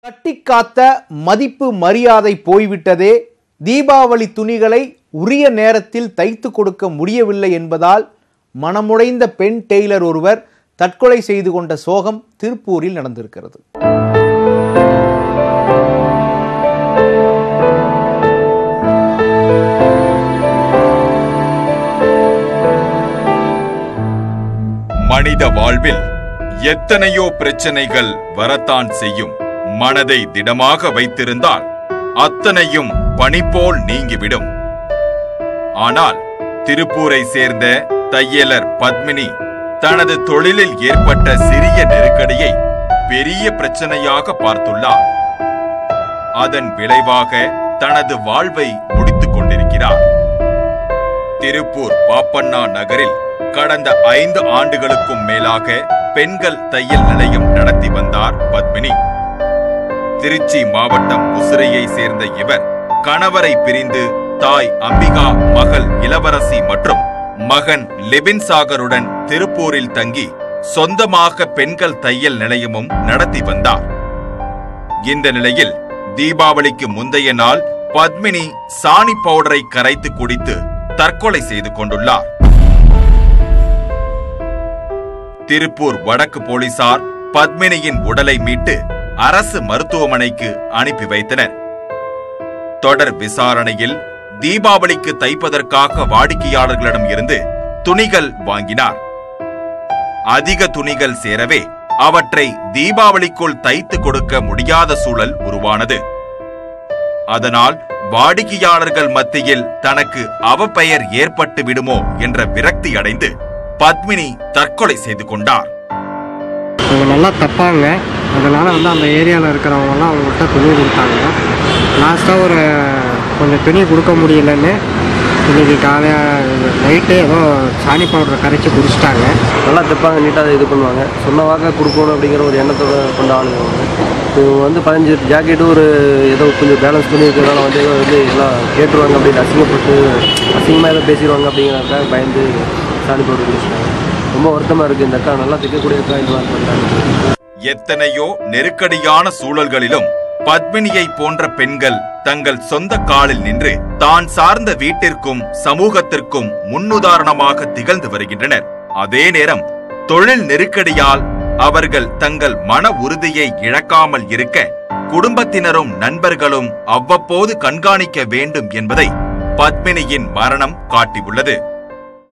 கட்டிக்காத்த மதிப்பு மரியாதை போய்விட்டதே தீபாவளி துணிகளை உரிய நேரத்தில் தைத்து கொடுக்க முடியவில்லை என்பதால் மனமுடைந்த பெண் டெய்லர் ஒருவர் தற்கொலை செய்து கொண்ட சோகம் திருப்பூரில் நடந்திருக்கிறது மனித வாழ்வில் எத்தனையோ பிரச்சனைகள் வரத்தான் செய்யும் மனதை திடமாக வைத்திருந்தால் அத்தனையும் பனி போல் நீங்கிவிடும் ஆனால் திருப்பூரை சேர்ந்த தையலர் பத்மினி தனது தொழிலில் ஏற்பட்ட சிறிய நெருக்கடியை பெரிய பிரச்சனையாக பார்த்துள்ளார் அதன் விளைவாக தனது வாழ்வை முடித்துக் கொண்டிருக்கிறார் திருப்பூர் பாப்பண்ணா நகரில் கடந்த ஐந்து ஆண்டுகளுக்கும் மேலாக பெண்கள் தையல் நிலையம் நடத்தி வந்தார் பத்மினி திருச்சி மாவட்டம் உசிரையை சேர்ந்த இவர் கணவரை பிரிந்து தாய் அம்பிகா மகள் இளவரசி மற்றும் மகன் லிபின் சாகருடன் திருப்பூரில் தங்கி சொந்தமாக பெண்கள் தையல் நிலையமும் நடத்தி வந்தார் இந்த நிலையில் தீபாவளிக்கு முந்தைய நாள் பத்மினி சாணி பவுடரை கரைத்து குடித்து தற்கொலை செய்து கொண்டுள்ளார் திருப்பூர் வடக்கு போலீசார் பத்மினியின் உடலை மீட்டு அரசு மருத்துவமனைக்கு அனுப்பி வைத்தனர் தொடர் விசாரணையில் தீபாவளிக்கு தைப்பதற்காக வாடிக்கையாளர்களிடம் இருந்து துணிகள் வாங்கினார் அதிக துணிகள் சேரவே அவற்றை தீபாவளிக்குள் தைத்து கொடுக்க முடியாத சூழல் உருவானது அதனால் வாடிக்கையாளர்கள் மத்தியில் தனக்கு அவப்பெயர் ஏற்பட்டு விடுமோ என்ற விரக்தி அடைந்து பத்மினி தற்கொலை செய்து கொண்டார் அவங்க நல்லா தப்பாங்க அதனால் வந்து அந்த ஏரியாவில் இருக்கிறவங்கலாம் அவங்ககிட்ட துணி கொடுத்தாங்க லாஸ்ட்டாக ஒரு கொஞ்சம் துணி கொடுக்க முடியலன்னு இன்னைக்கு காலையில் நைட்டு ஏதோ சாணி பவுடரை கரைச்சி குடிச்சிட்டாங்க நல்லா தைப்பாங்க நீட்டாக இது பண்ணுவாங்க சொன்ன வாக்க கொடுக்கணும் அப்படிங்கிற ஒரு எண்ணத்தோட கொண்ட ஆளுங்க அவங்க இவங்க வந்து பதினஞ்சு ஜாக்கெட்டு ஒரு ஏதோ கொஞ்சம் பேலன்ஸ் பண்ணி இருக்கிறதால வந்து ஏதோ வந்து எல்லாம் கேட்டுருவாங்க அப்படின்னு அசிங்கப்பட்டு அசிங்கமாக ஏதோ பேசிடுவாங்க அப்படிங்கிறதுக்காக பயந்து சாணி போட்டு குடிச்சிட்டாங்க ரொம்ப வருத்தமாக இருக்குது இந்த அக்கா நல்லா தைக்கக்கூடிய அக்கா இந்த மாதிரி பண்ணுறாங்க எத்தனையோ நெருக்கடியான சூழல்களிலும் பத்மினியை போன்ற பெண்கள் தங்கள் சொந்த காலில் நின்று தான் சார்ந்த வீட்டிற்கும் சமூகத்திற்கும் முன்னுதாரணமாக திகழ்ந்து வருகின்றனர் அதே நேரம் தொழில் நெருக்கடியால் அவர்கள் தங்கள் மன உறுதியை இழக்காமல் இருக்க குடும்பத்தினரும் நண்பர்களும் அவ்வப்போது கண்காணிக்க வேண்டும் என்பதை பத்மினியின் மரணம் காட்டியுள்ளது